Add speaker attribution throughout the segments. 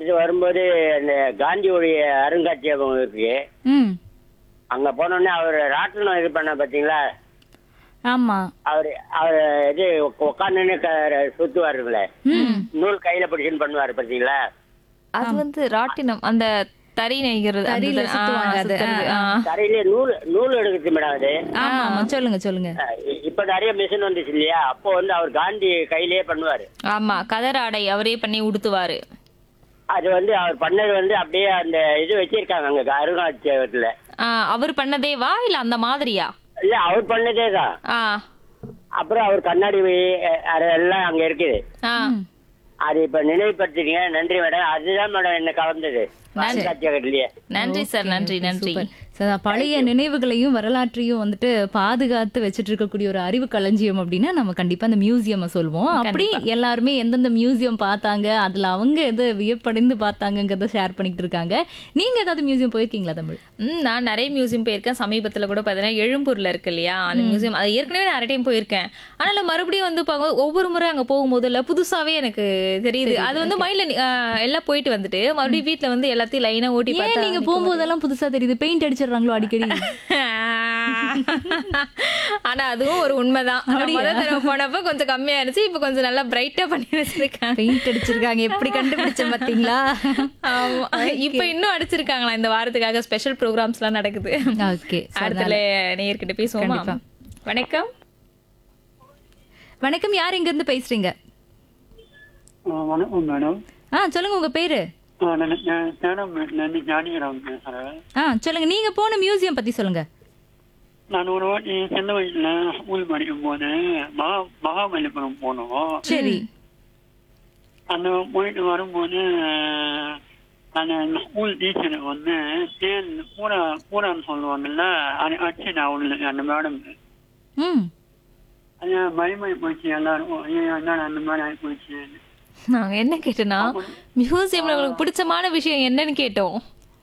Speaker 1: பார்த்துட்டு வரும்போது அந்த காந்தியுடைய அருங்காட்சியகம் இருக்கு
Speaker 2: ம்
Speaker 1: அங்க போனோடனே அவர் ராட்டினம் இது பண்ண பாத்தீங்களா
Speaker 2: ஆமா
Speaker 1: அவர் அவர் இது உட்காந்துன்னு சுத்துவாருங்களே
Speaker 2: ம்
Speaker 1: நூல் கையில பிடிச்சுன்னு பண்ணுவாரு பாத்தீங்களா
Speaker 3: அது வந்து ராட்டினம் அந்த தறி நெய்கிறது அந்த
Speaker 2: தறியில
Speaker 3: தறி- ஆ,
Speaker 2: சுத்துவாங்க அது.
Speaker 3: சுத்துறது. ஆ.
Speaker 1: தரையிலே நூல் நூல் எடுக்குது மேடம் அது
Speaker 2: ஆமா ஆமா சொல்லுங்க சொல்லுங்க
Speaker 1: அஹ் இப்ப நிறைய மிஷின் வந்துச்சு இல்லையா அப்போ வந்து அவர் காந்தி கையிலேயே பண்ணுவாரு
Speaker 3: ஆமா கதர் ஆடை அவரே பண்ணி உடுத்துவாரு
Speaker 1: அது வந்து அவர் பண்ணது வந்து அப்படியே அந்த இது வச்சிருக்காங்க அங்க அருங்காட்சியகத்துல
Speaker 3: ஆ, அவர் பண்ணதே வா இல்ல அந்த மாதிரியா
Speaker 1: இல்ல அவர் பண்ணதே தான்
Speaker 3: ஆ
Speaker 1: அப்புறம் அவர் கண்ணாடி அஹ், அதெல்லாம் அங்க இருக்குது
Speaker 3: ஆ
Speaker 1: அது இப்ப நினைவுபடுத்திட்டீங்க நன்றி மேடம் அதுதான் மேடம் என்ன கலந்தது அருங்காட்சியகத்திலேயே
Speaker 3: நன்றி சார் நன்றி நன்றி
Speaker 2: சூப்பர் So, பழைய நினைவுகளையும் வரலாற்றையும் வந்துட்டு பாதுகாத்து வச்சிட்டு இருக்கக்கூடிய ஒரு அறிவு களஞ்சியம் அப்படின்னா நம்ம கண்டிப்பா அந்த மியூசியம் சொல்லுவோம் அப்படி எல்லாருமே எந்தெந்த மியூசியம் பார்த்தாங்க அதுல அவங்க எது வியப்படைந்து பார்த்தாங்கங்கிறத ஷேர் பண்ணிட்டு இருக்காங்க நீங்க ஏதாவது மியூசியம் போயிருக்கீங்களா தமிழ்
Speaker 3: ம் நான் நிறைய மியூசியம் போயிருக்கேன் சமீபத்துல கூட பார்த்தீங்கன்னா எழும்பூர்ல இருக்கு இல்லையா அந்த மியூசியம் அது ஏற்கனவே நிறைய டைம் போயிருக்கேன் ஆனாலும் மறுபடியும் வந்து பாக்க ஒவ்வொரு முறை அங்க போகும்போது இல்ல புதுசாவே எனக்கு தெரியுது அது வந்து மைண்ட்ல எல்லாம் போயிட்டு வந்துட்டு மறுபடியும் வீட்ல வந்து எல்லாத்தையும் லைனா ஓட்டி
Speaker 2: ஏன்
Speaker 3: பார்த்தா
Speaker 2: நீங்க போகும்போதெல்லாம் புதுசா தெரியுது பெயிண்ட் அடிச்சிடுறாங்களோ அடிக்கடி
Speaker 3: ஆனா அதுவும் ஒரு உண்மைதான் நான் முதல் தடவை போனப்ப கொஞ்சம் கம்மியா இருந்துச்சு இப்ப கொஞ்சம் நல்லா பிரைட்டா பண்ணி வச்சிருக்காங்க
Speaker 2: பெயிண்ட் அடிச்சிருக்காங்க எப்படி கண்டுபிடிச்ச பாத்தீங்களா
Speaker 3: ஆமா இப்ப இன்னும் அடிச்சிருக்காங்களா இந்த வாரத்துக்காக ஸ்பெஷல் ப்ரோக்ராம்ஸ் எல்லாம் நடக்குது
Speaker 2: ஓகே
Speaker 3: அடுத்துல நேயர்கிட்ட பேசுவோமா
Speaker 2: கண்டிப்பா.
Speaker 3: வணக்கம்
Speaker 2: வணக்கம் யார் எங்க இருந்து பேசுறீங்க
Speaker 4: வணக்கம் மேடம்
Speaker 2: ஆ சொல்லுங்க உங்க பேரு
Speaker 4: மேடம் நான் ஞானிகராம் பேசுறேன்
Speaker 2: ஆ சொல்லுங்க நீங்க போன மியூசியம் பத்தி சொல்லுங்க
Speaker 4: நான் ஒரு வாட்டி சின்ன வயசுல ஸ்கூல் படிக்கும் போது மகா மகாபலிபுரம் போனோம்
Speaker 2: சரி
Speaker 4: அந்த போயிட்டு வரும்போது அந்த ஸ்கூல் டீச்சர் வந்து தேன் பூரா பூரான்னு சொல்லுவாங்கல்ல அது அடிச்சு நான் உள்ள அந்த மேடம்
Speaker 2: ம்
Speaker 4: அது பயமாய் போச்சு எல்லாரும் ஐயோ என்னடா அந்த மாதிரி ஆகி போச்சு
Speaker 3: நாங்க என்ன கேட்டோம்னா மியூசியம்ல உங்களுக்கு பிடிச்சமான விஷயம் என்னன்னு கேட்டோம்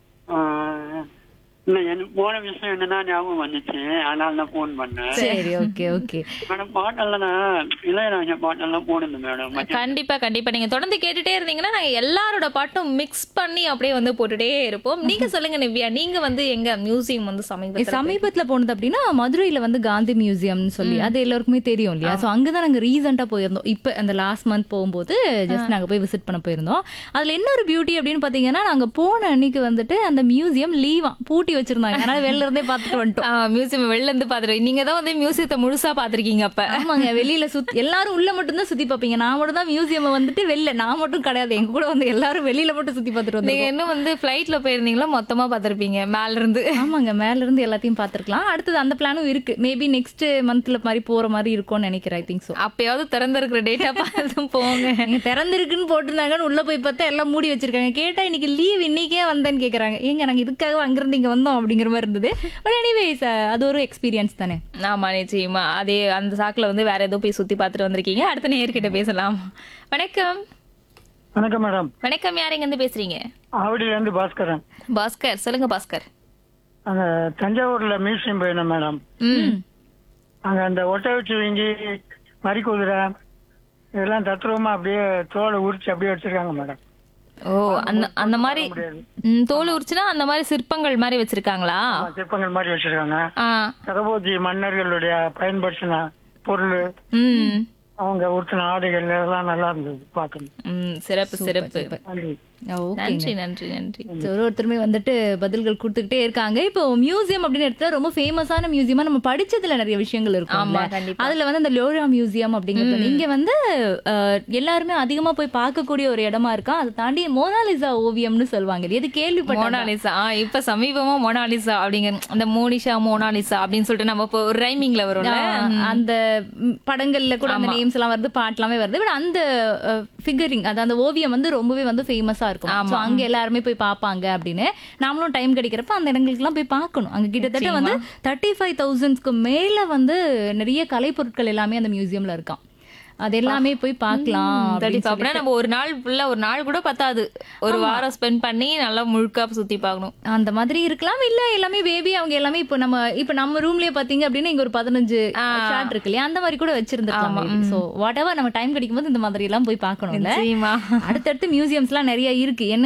Speaker 4: இல்லை எனக்கு போன விஷயம் என்னன்னா ஞாபகம் வந்துச்சு அதனால தான் ஃபோன் பண்ணேன்
Speaker 2: சரி ஓகே ஓகே
Speaker 4: மேடம் பாட்டெல்லாம் நான் இளையராஜா பாட்டெல்லாம் போடுது மேடம்
Speaker 3: கண்டிப்பா கண்டிப்பா நீங்க தொடர்ந்து கேட்டுட்டே இருந்தீங்கன்னா நாங்க எல்லாரோட பாட்டும் மிக்ஸ் பண்ணி அப்படியே வந்து போட்டுட்டே இருப்போம் நீங்க சொல்லுங்க நிவ்யா நீங்க வந்து எங்க மியூசியம் வந்து சமீபத்துல
Speaker 2: சமீபத்துல போனது அப்படின்னா மதுரையில வந்து காந்தி மியூசியம்னு சொல்லி அது எல்லாருக்குமே தெரியும் இல்லையா சோ அங்கதான் நாங்க ரீசெண்டா போயிருந்தோம் இப்ப அந்த லாஸ்ட் மந்த் போகும்போது ஜஸ்ட் நாங்க போய் விசிட் பண்ண போயிருந்தோம் அதுல என்ன ஒரு பியூட்டி அப்படின்னு பாத்தீங்கன்னா நாங்க போன அன்னைக்கு வந்துட்டு அந்த மியூசியம் லீவா பூட்டி வச்சிருந்தாங்க அதனால வெளில இருந்தே பாத்துட்டு வந்துட்டோம்
Speaker 3: மியூசியம் வெளில இருந்து பாத்துட்டு நீங்க தான் வந்து மியூசியத்தை முழுசா பாத்திருக்கீங்க அப்ப
Speaker 2: ஆமாங்க வெளியில சுத்தி எல்லாரும் உள்ள மட்டும் தான் சுத்தி பாப்பீங்க நான் மட்டும் தான் மியூசியம் வந்துட்டு வெளில நான் மட்டும் கிடையாது எங்க கூட வந்து எல்லாரும் வெளியில மட்டும் சுத்தி பார்த்துட்டு
Speaker 3: நீங்க
Speaker 2: வந்தோம்
Speaker 3: இன்னும் வந்து ஃபிளைட்ல போயிருந்தீங்களா மொத்தமா பாத்திருப்பீங்க மேல இருந்து
Speaker 2: ஆமாங்க மேல இருந்து எல்லாத்தையும் பாத்துருக்கலாம் அடுத்தது அந்த பிளானும் இருக்கு மேபி நெக்ஸ்ட் மந்த்ல மாதிரி போற மாதிரி இருக்கும்னு நினைக்கிறேன் ஐ திங்க் சோ
Speaker 3: அப்பயாவது திறந்திருக்கிற டேட்டா பார்த்து போங்க
Speaker 2: நீங்க திறந்திருக்குன்னு போட்டிருந்தாங்கன்னு உள்ள போய் பார்த்தா எல்லாம் மூடி வச்சிருக்காங்க கேட்டா இன்னைக்கு லீவ் இன்னைக்கே வந்தேன்னு கேக்குறாங்க ஏங்க நாங்க இதுக்காக அங்கிருந்து இங்க வந்தோம் அப்படிங்கிற மாதிரி இருந்தது பட் எனிவேஸ் அது ஒரு எக்ஸ்பீரியன்ஸ் தானே
Speaker 3: ஆமா நிச்சயமா அதே அந்த சாக்குல வந்து வேற ஏதோ போய் சுத்தி பார்த்துட்டு வந்திருக்கீங்க அடுத்த நேர்கிட்ட பேசலாம் வணக்கம்
Speaker 4: வணக்கம் மேடம்
Speaker 3: வணக்கம் யார் எங்க இருந்து பேசுறீங்க
Speaker 4: ஆவடியிலேருந்து பாஸ்கரன்
Speaker 3: பாஸ்கர் சொல்லுங்க பாஸ்கர்
Speaker 4: அங்க தஞ்சாவூர்ல மியூசியம் போயிருந்தேன் மேடம்
Speaker 3: ம்
Speaker 4: அங்க அந்த ஒட்டை வச்சு வீங்கி மறி குதிரை இதெல்லாம் தத்ரூபமா அப்படியே தோலை உரிச்சு அப்படியே வச்சிருக்காங்க மேடம்
Speaker 3: ஓ அந்த அந்த மாதிரி ம், தோல் உரிச்சுனா அந்த மாதிரி சிற்பங்கள் மாதிரி வச்சிருக்காங்களா
Speaker 4: சிற்பங்கள் மாதிரி வச்சிருக்காங்க
Speaker 3: ஆ
Speaker 4: சரபோஜி மன்னர்களுடைய பயன்படுத்தின பொருள்
Speaker 3: ம்
Speaker 4: அவங்க உடுத்தின ஆடைகள் இதெல்லாம் நல்லா இருந்தது பார்க்கணும்
Speaker 3: ம் சிறப்பு சிறப்பு
Speaker 4: நன்றி
Speaker 2: ஓகே
Speaker 3: நன்றி நன்றி நன்றி
Speaker 2: ஒரு ஒருத்தருமே வந்துட்டு பதில்கள் கொடுத்துக்கிட்டே இருக்காங்க இப்போ மியூசியம் அப்படின்னு எடுத்தா ரொம்ப ஃபேமஸான மியூசியமா நம்ம படிச்சதுல நிறைய விஷயங்கள் இருக்கும்
Speaker 3: ஆமா, கண்டிப்பா.
Speaker 2: அதுல வந்து அந்த லோரா மியூசியம் அப்படிங்கிறது இங்க வந்து அஹ், எல்லாருமே அதிகமா போய் பார்க்கக்கூடிய ஒரு இடமா இருக்கா அதை தாண்டி மோனாலிசா ஓவியம்னு சொல்லுவாங்க இது கேள்விப்பட்ட
Speaker 3: மோனாலிசா ஆ இப்ப சமீபமா மோனாலிசா அப்படிங்க அந்த மோனிஷா மோனாலிசா அப்படின்னு சொல்லிட்டு நம்ம இப்போ ஒரு ரைமிங்ல வரும்ல
Speaker 2: அந்த ம், படங்கள்ல கூட அந்த நேம்ஸ் எல்லாம் வருது பாட்டுலாமே வருது பட் அந்த ஃபிகரிங் அது அந்த ஓவியம் வந்து ரொம்பவே வந்து ஃபேமஸா இருக்கும் So, அங்க எல்லாருமே போய் பார்ப்பாங்க அப்படின்னு நாமளும் டைம் கிடைக்கிறப்ப அந்த இடங்களுக்கு எல்லாம் போய் பார்க்கணும் அங்க கிட்டத்தட்ட வந்து தேர்ட்டி ஃபைவ் தௌசண்ட்ஸ்க்கு மேல வந்து நிறைய கலைப்பொருட்கள் எல்லாமே அந்த மியூசியம்ல இருக்காம் அது எல்லாமே போய் பார்க்கலாம் அப்படின்னு
Speaker 3: கண்டிப்பா அப்படின்னா நம்ம ஒரு நாள் ஃபுல்லா ஒரு நாள் கூட பத்தாது ஒரு வாரம் ஸ்பெண்ட் பண்ணி நல்லா முழுக்கா சுத்தி பார்க்கணும்
Speaker 2: அந்த மாதிரி இருக்கலாம் இல்ல எல்லாமே பேபி அவங்க எல்லாமே இப்போ நம்ம இப்போ நம்ம ரூம்லயே பாத்தீங்க அப்படின்னா இங்க ஒரு பதினஞ்சு ஷாட் இருக்கு இல்லையா அந்த மாதிரி கூட வச்சிருந்துருக்கலாம் சோ வாட் எவர் நம்ம டைம் கிடைக்கும் போது இந்த மாதிரி எல்லாம் போய் பார்க்கணும்ல
Speaker 3: நிச்சயமா
Speaker 2: அடுத்தடுத்து மியூசியம்ஸ்லாம் நிறைய இருக்கு என்ன